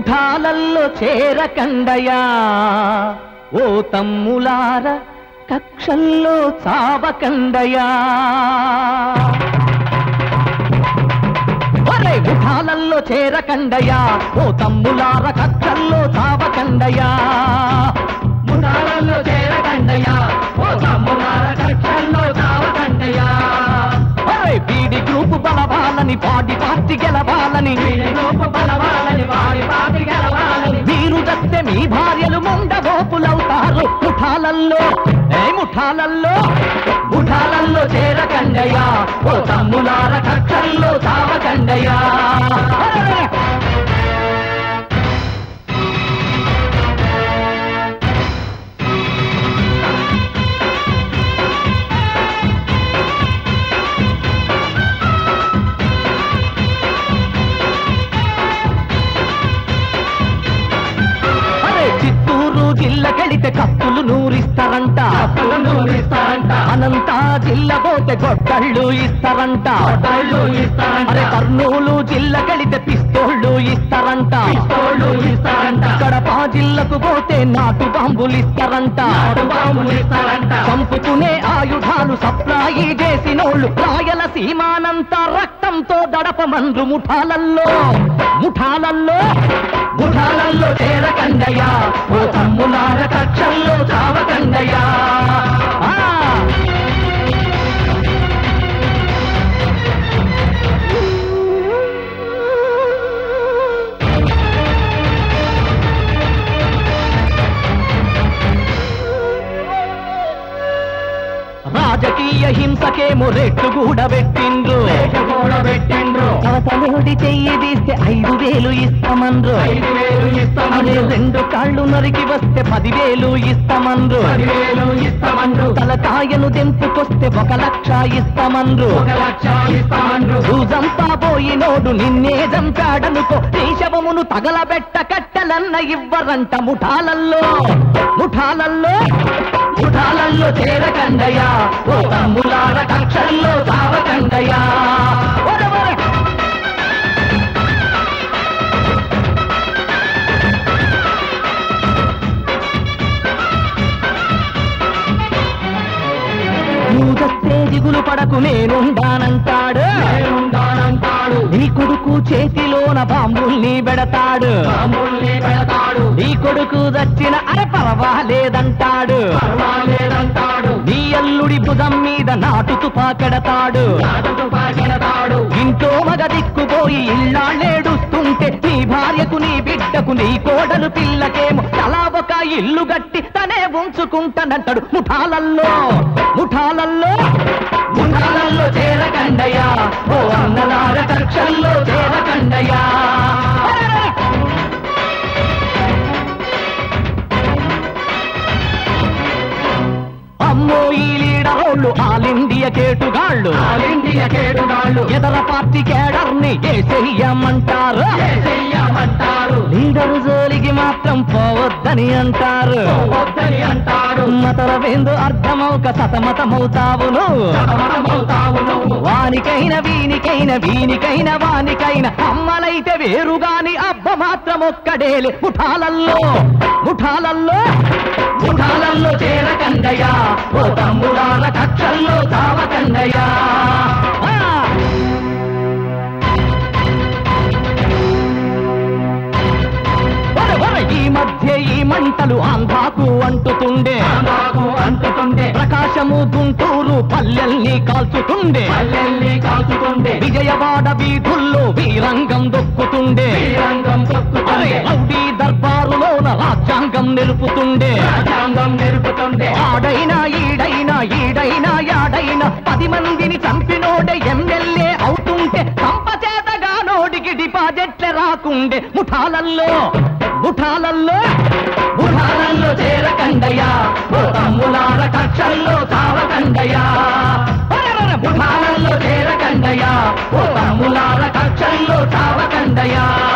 ముఠాలల్లో చేరకండయా ఓ తమ్ములార కక్షల్లో చావకండయా ఒరే ముఠాలల్లో చేరకండయా ఓ తమ్ములార కక్షల్లో చావకండయా ముఠాలలో చేరకండయా ఓ తమ్ములార కక్షల్లో చావకండయా ఒరే బీడి గ్రూపు బలవాలని పాడి పార్టీ గెలవాలని వీడిలోపు బలవాలని వారి పాటి గెలవాలని మీరు చస్తే మీ భార్యలు మొండగోపులవుతారు ముఠాలల్లో ఏ ముఠాలల్లో ముఠాలల్లో చేరకండయా ఓ తమ్ములార కక్షల్లో చావకండయా అరెరే! అరే చిత్తూరు జిల్లకెళితే కప్పులు నూరిస్తారంట కప్పులు నూరిస్తారంట అనంత జిల్ల పోతే గొట్టళ్ళు ఇస్తారంట పట్టాళ్ళు ఇస్తారంట అరే కర్నూలు జిల్లకెళితే పిస్తోళ్ళు ఇస్తారంట పిస్తోళ్ళు ఇస్తారంట కడప జిల్లకు పోతే నాటు బాంబులు ఇస్తారంట నాటు బాంబులు ఇస్తారంట చంపుకునే ఆయుధాలు సప్లాయి చేసినోళ్ళు రాయల సీమానంతా రక్తంతో దడపమండ్రు ముఠాలల్లో ముఠాలల్లో ముఠాలల్లో చేరకండయా ఓ తమ్ములార కక్షల్లో చావకండయా ఆ! రాజకీయ హింసకేమో రెట్లు కూడా పెట్టిండ్రు లేక కూడా పెట్టిండ్రు అవతలోడి చెయ్యి తీస్తే ఐదు వేలు ఇస్తామన్రు ఐదు వేలు అదే ఇస్తామండ్రు రెండు కాళ్ళు నరికి వస్తే పదివేలు ఇస్తామన్రు పదివేలు ఇస్తామండ్రు తలకాయను తెంపుకొస్తే ఒక లక్ష ఇస్తామన్రు ఒక లక్ష ఇస్తామండ్రు రోజంతా పోయినోడు నిన్నే చంపాడనుకో నీ శవమును తగలబెట్ట కట్టెలన్న ఇవ్వరంట ముఠాలల్లో ముఠాలల్లో ముఠాలల్లో చేరకండయా ఓ తమ్ములార కక్షల్లో చావకండయా ఒరే, ఒరే. నువ్వు చస్తే దిగులు పడకు నేనుండానంటాడు నేనుంటానంటాడు నీ కొడుకు చేతిలోన బాంబుల్ని పెడతాడు బాంబుల్ని పెడతాడు నీ కొడుకు దచ్చిన అర పర్వాలేదంటాడు పర్వాలేదంటాడు నీ అల్లుడి భుజం మీద నాటు తుపాకెడతాడు నాటుకు పాకెడతాడు ఇంట్లో మగ దిక్కుపోయి ఇళ్ళాళ్ళేడుస్తుంటే నీ భార్యకు నీ బిడ్డకు నీ కోడలు పిల్లకేమో తలా ఒక ఇల్లు గట్టి తనే ఉంచుకుంటానంటాడు ముఠాలల్లో ముఠాలల్లో ముఠాలల్లో చేరకండయా ఓ అన్నలార కక్షల్లో చేరకండయా అరెరే! అమ్మో ఈ లీడరోళ్ళు ఆల్ ఇండియా కేటుగాళ్ళు ఆల్ ఇండియా కేటుగాళ్ళు ఎదర పార్టీ కేడర్ని ఏసేయమంటారు చెయ్యమంటారు లీడరు జోలికి మాత్రం పోవద్దని అంటారు వద్దని అంటారు మతరవేందు అర్థమౌక సతమతమవుతావు నువ్వు సతమతమవుతావు నువ్వు వానికైన వీనికైన వీనికైన వానికైన అమ్మలైతే వేరుగాని అబ్బ మాత్రం ఒక్కడేలే ముఠాలల్లో ముఠాలల్లో ముఠాలల్లో చేరకండయా ఓ తమ్ముడాల కక్షల్లో చావకండయా ఆ! ఒరే, ఒరే, ఈ మధ్య ఈ మంటలు ఆంధ్రాకు అంటుతుండే నాకు అంటుతుండే ప్రకాశము గుంటూరు పల్లెల్ని కాల్చుతుండే పల్లెల్ని కాల్చుతుండే విజయవాడ వీధుల్లో వీరంగం దొక్కుతుండే శ్రీరంగం అరే తొక్కుతుండే రౌడీ దర్బారులోన రాజ్యాంగం నిలుపుతుండే రాజ్యాంగం నిలుపుతుండే ఆడైనా ఈడైనా ఈడైనా యాడైనా పది మందిని చంపినోడే ఎమ్మెల్యే అవుతుంటే సంపచేతగానోడికి డిపాజిట్లే రాకుండే ముఠాలల్లో ముఠాలల్లో ముఠాలల్లో చేరకండయా ఓ తమ్ములార కక్షల్లో చావకండయా అరెరెరె, ముఠాలల్లో చేరకండయా ఓ తమ్ములార కక్షల్లో చావకండయా